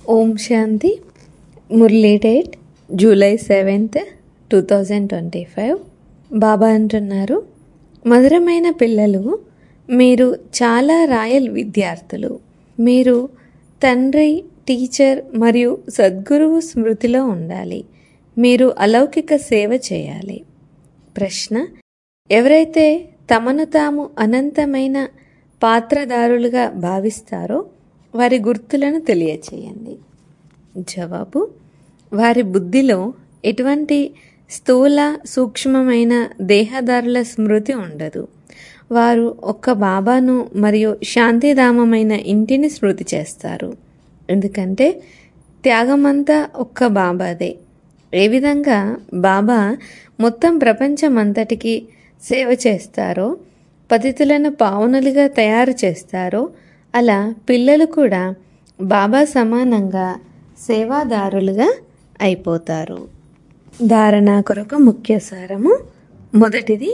ఓం Shanti Murli date July seventh two thousand twenty five Baba అంటున్నారు మధురమైన పిల్లలు మీరు చాలా రాయల్ విద్యార్థులు మీరు తండ్రి టీచర్ మరియు సద్గురువు స్మృతిలో ఉండాలి మీరు అలౌకిక సేవ చేయాలి ప్రశ్న ఎవరైతే తమను తాము అనంతమైన పాత్రదారులుగా భావిస్తారో వారి గుర్తులను తెలియచేయండి జవాబు వారి బుద్ధిలో ఎటువంటి స్థూల సూక్ష్మమైన దేహదారుల స్మృతి ఉండదు వారు ఒక్క బాబాను మరియు శాంతిధామమైన ఇంటిని స్మృతి చేస్తారు ఎందుకంటే త్యాగమంతా ఒక్క బాబాదే ఏ విధంగా బాబా మొత్తం ప్రపంచమంతటికి సేవ చేస్తారో పతితులను పావనులుగా తయారు చేస్తారో అలా పిల్లలు కూడా బాబా సమానంగా సేవాదారులుగా అయిపోతారు ధారణ కొరకు ముఖ్య సారము మొదటిది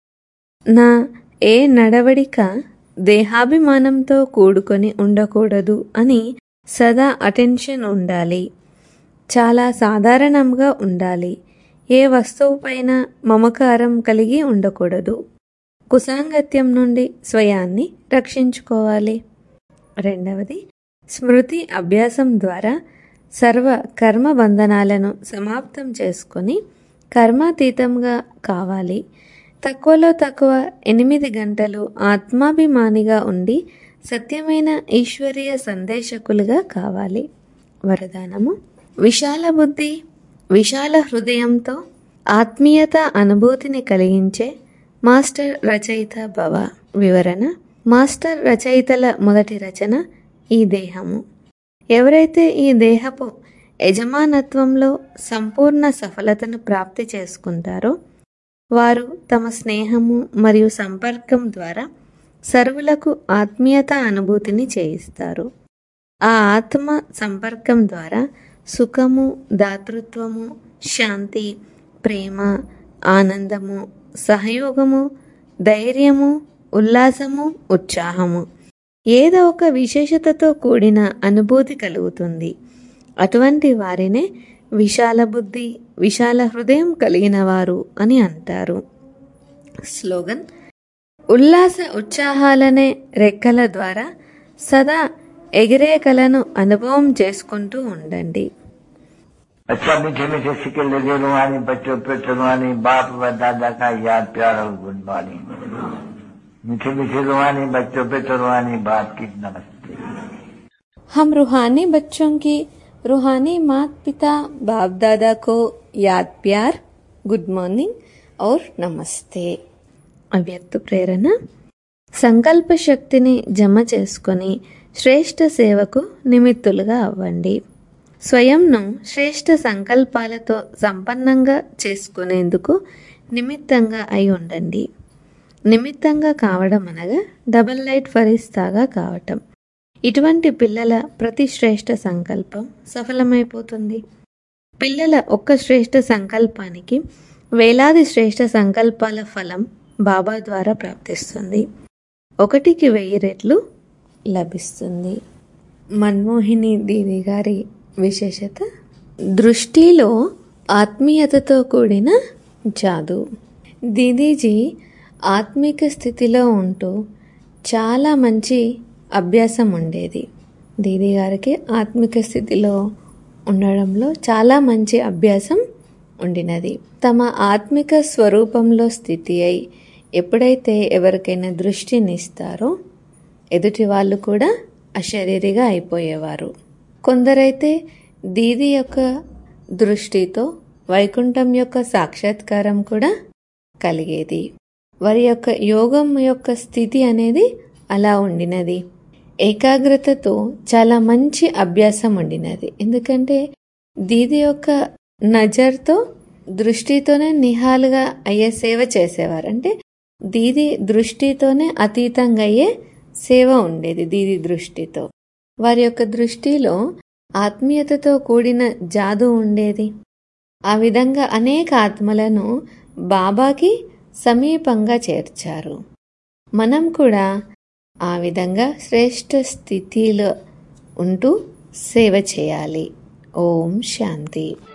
నా ఏ నడవడిక దేహాభిమానంతో కూడుకొని ఉండకూడదు అని సదా అటెన్షన్ ఉండాలి చాలా సాధారణంగా ఉండాలి ఏ వస్తువుపైన మమకారం కలిగి ఉండకూడదు కుసాంగత్యం నుండి స్వయాన్ని రక్షించుకోవాలి రెండవది స్మృతి అభ్యాసం ద్వారా సర్వ కర్మ బంధనాలను సమాప్తం చేసుకొని కర్మాతీతంగా కావాలి తక్కువలో తక్కువ ఎనిమిది గంటలు ఆత్మాభిమానిగా ఉండి సత్యమైన ఈశ్వరీయ సందేశకులుగా కావాలి వరదానము విశాల బుద్ధి విశాల హృదయంతో ఆత్మీయత అనుభూతిని కలిగించే మాస్టర్ రచయిత భవ వివరణ మాస్టర్ రచయితల మొదటి రచన ఈ దేహము ఎవరైతే ఈ దేహపు యజమానత్వంలో సంపూర్ణ సఫలతను ప్రాప్తి చేసుకుంటారో వారు తమ స్నేహము మరియు సంపర్కం ద్వారా సర్వులకు ఆత్మీయత అనుభూతిని చేయిస్తారు ఆ ఆత్మ సంపర్కం ద్వారా సుఖము దాతృత్వము శాంతి ప్రేమ ఆనందము సహయోగము ధైర్యము ఉల్లాసము ఉత్సాహము ఏదో ఒక విశేషతతో కూడిన అనుభూతి కలుగుతుంది అటువంటి వారినే విశాల బుద్ధి విశాల హృదయం కలిగిన వారు అని అంటారు స్లోగన్ ఉల్లాస ఉత్సాహాలనే రెక్కల ద్వారా సదా ఎగిరే కలను అనుభవం చేసుకుంటూ ఉండండి अच्छा मीठे मीठे सिक्के लगे रुहानी बच्चों पे रुहानी बाप व दादा का याद प्यार और गुड मॉर्निंग मीठे मीठे रुहानी बच्चों पे रुहानी बाप की नमस्ते हम रूहानी बच्चों की रूहानी माता पिता बाप दादा को याद प्यार గుడ్ మార్నింగ్ ఔర్ నమస్తే అవ్యక్త ప్రేరణ సంకల్ప శక్తిని జమ చేసుకొని శ్రేష్ఠ సేవకు నిమిత్తులుగా అవ్వండి స్వయంను శ్రేష్ఠ సంకల్పాలతో సంపన్నంగా చేసుకునేందుకు నిమిత్తంగా అయి ఉండండి నిమిత్తంగా కావడం అనగా డబల్ లైట్ ఫరిస్తాగా కావటం ఇటువంటి పిల్లల ప్రతి శ్రేష్ఠ సంకల్పం సఫలమైపోతుంది పిల్లల ఒక్క శ్రేష్ఠ సంకల్పానికి వేలాది శ్రేష్ఠ సంకల్పాల ఫలం బాబా ద్వారా ప్రాప్తిస్తుంది ఒకటికి వెయ్యి రెట్లు లభిస్తుంది మన్మోహిని దీది గారి విశేషత దృష్టిలో ఆత్మీయతతో కూడిన జాదు దీదీజీ ఆత్మిక స్థితిలో ఉంటూ చాలా మంచి అభ్యాసం ఉండేది దీది గారికి ఆత్మిక స్థితిలో ఉండడంలో చాలా మంచి అభ్యాసం ఉండినది తమ ఆత్మిక స్వరూపంలో స్థితి అయి ఎప్పుడైతే ఎవరికైనా దృష్టిని ఇస్తారో ఎదుటి వాళ్ళు కూడా అశరీరిగా అయిపోయేవారు కొందరైతే దీది యొక్క దృష్టితో వైకుంఠం యొక్క సాక్షాత్కారం కూడా కలిగేది వారి యొక్క యోగం యొక్క స్థితి అనేది అలా ఉండినది ఏకాగ్రతతో చాలా మంచి అభ్యాసం ఉండినది ఎందుకంటే దీది యొక్క నజర్తో దృష్టితోనే నిహాలుగా అయ్యే సేవ చేసేవారు అంటే దీది దృష్టితోనే అతీతంగా అయ్యే సేవ ఉండేది దీది దృష్టితో వారి యొక్క దృష్టిలో ఆత్మీయతతో కూడిన జాదు ఉండేది ఆ విధంగా అనేక ఆత్మలను బాబాకి సమీపంగా చేర్చారు మనం కూడా ఆ విధంగా శ్రేష్ఠ స్థితిలో ఉంటూ సేవ చేయాలి ఓం శాంతి